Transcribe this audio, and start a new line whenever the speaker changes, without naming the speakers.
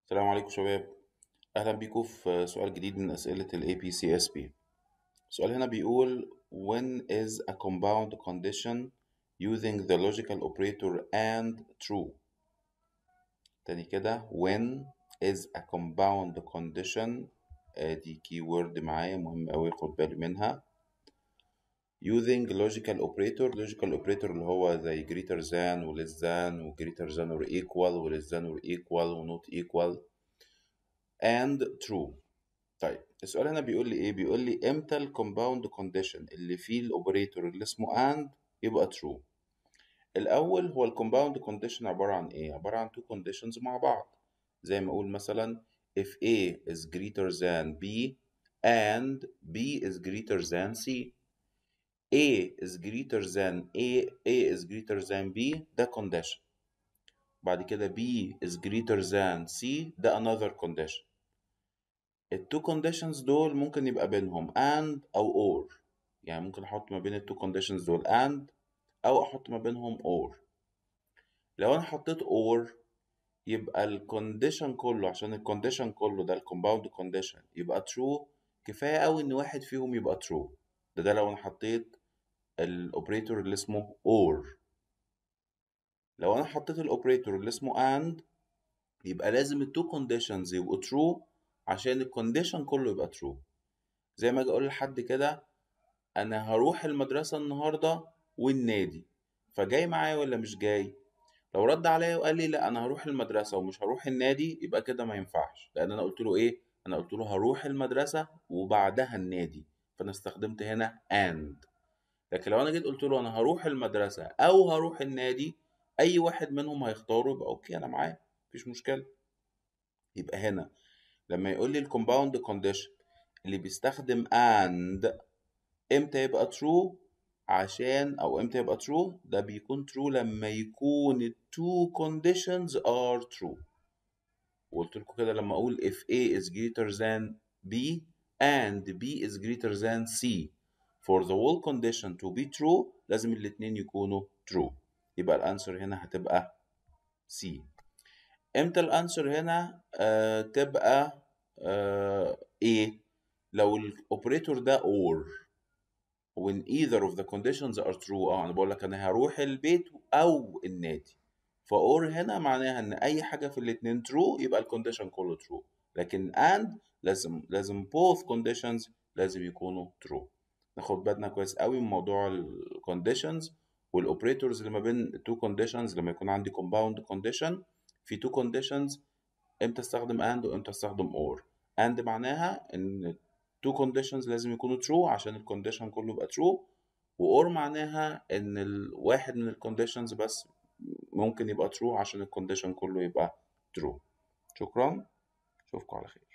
السلام عليكم شباب أهلا بيكم في سؤال جديد من أسئلة ال APCSP السؤال هنا بيقول when is a compound condition using the logical operator and true تاني كده when is a compound condition ادي keyword معايا مهم أوي خد بالي منها using logical operator logical operator اللي هو زي greater than و less than و greater than or equal و less than or equal و not equal and true طيب السؤال هنا بيقول لي ايه بيقول لي امتى الكومباوند كونديشن اللي فيه الاوبريتور اللي اسمه and يبقى true الاول هو الكومباوند كونديشن عباره عن ايه عباره عن two conditions مع بعض زي ما اقول مثلا if A is greater than B and B is greater than C A is greater than A A is greater than B ده condition بعد كده B is greater than C ده another condition التو conditions دول ممكن يبقى بينهم and أو or يعني ممكن أحط ما بين التو conditions دول and أو أحط ما بينهم or لو أنا حطيت or يبقى الكونديشن كله عشان الكونديشن كله ده الكومباوند كونديشن يبقى true كفاية أوي إن واحد فيهم يبقى true ده ده لو أنا حطيت الأوبريتور اللي اسمه or لو أنا حطيت الأوبريتور اللي اسمه and يبقى لازم التو conditions يبقوا true عشان الكونديشن كله يبقى true زي ما اجي اقول لحد كده انا هروح المدرسة النهاردة والنادي فجاي معايا ولا مش جاي لو رد عليا وقال لي لا انا هروح المدرسة ومش هروح النادي يبقى كده ما ينفعش لان انا قلت له ايه انا قلت له هروح المدرسة وبعدها النادي فانا استخدمت هنا and لكن لو انا جيت قلت له انا هروح المدرسة او هروح النادي اي واحد منهم هيختاره يبقى اوكي انا معاه مفيش مشكلة يبقى هنا لما يقول لي الكومباوند كونديشن اللي بيستخدم and امتى يبقى true عشان او امتى يبقى true ده بيكون true لما يكون ال two conditions are true وقلت لكم كده لما اقول if A is greater than B and B is greater than C for the whole condition to be true لازم الاتنين يكونوا true يبقى الانسر هنا هتبقى C امتى الانسر هنا آه تبقى آه ايه لو الاوبريتور ده or when either of the conditions are true اه انا بقول لك انا هروح البيت او النادي فاور هنا معناها ان اي حاجه في الاثنين true يبقى الكونديشن كله true لكن and لازم لازم both conditions لازم يكونوا true ناخد بالنا كويس قوي من موضوع الكونديشنز والاوبريتورز اللي ما بين التو conditions لما يكون عندي compound condition في تو conditions امتى استخدم and وامتى استخدم or and معناها ان two conditions لازم يكونوا true عشان الكونديشن كله يبقى true و or معناها ان الواحد من الكونديشنز بس ممكن يبقى true عشان الكونديشن كله يبقى true شكرا اشوفكم على خير